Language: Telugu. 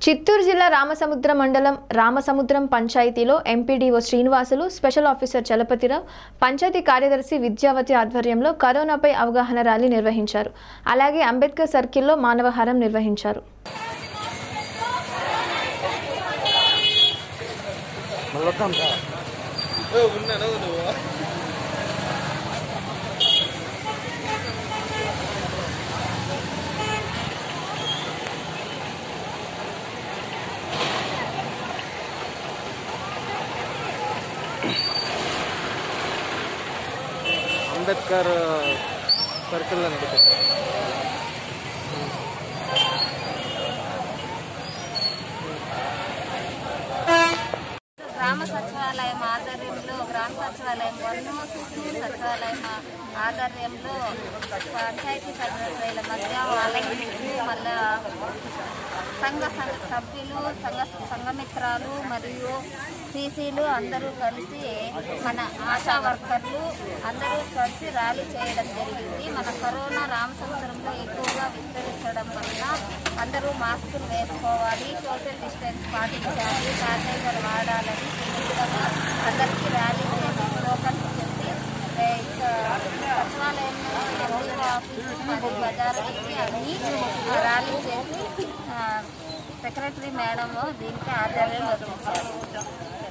చిత్తూరు జిల్లా రామసముద్రం మండలం రామసముద్రం పంచాయతీలో MPDO Srinivasulu special officer Chalapathirao panchayat కార్యదర్శి విద్యావతి ఆధ్వర్యంలో కరోనాపై అవగాహన ర్యాలీ నిర్వహించారు అలాగే అంబేద్కర్ సర్కిల్లో మానవహారం నిర్వహించారు మళ్ళీ వద్దాం రా అంబేద్కర్ సర్కిల్ అనుకుంటా గ్రామ సచివాలయం ఆధ్వర్యంలో గ్రామ సచివాలయం వన్ చిత్తూరు సచివాలయం ఆధ్వర్యంలో పంచాయతీ సెక్రటరీల మధ్య ఆలయించి మళ్ళా సంఘ సంఘ సభ్యులు సంఘ సంఘమిత్రాలు మరియు సీసీలు అందరూ కలిసి మన ఆశా వర్కర్లు అందరూ కలిసి ర్యాలీ చేయడం జరిగింది మన కరోనా రామసముద్రంలో ఎక్కువగా విస్తరించడం వలన అందరూ మాస్కులు వేసుకోవాలి సోషల్ డిస్టెన్స్ పాటించాలి శానిటైజర్ వాడాలని ఈ విధంగా అందరికీ ర్యాలీ చేసి స్లోగన్స్ చెప్పి ఏ, ఇక సచివాలయంలో ఎంపీఓ ఆఫీసు మరియు బజార్లకి అన్ని ర్యాలీ చేసి ఆ, సెక్రటరీ మేడం దీనికి ఆధ్వర్యం వహించారు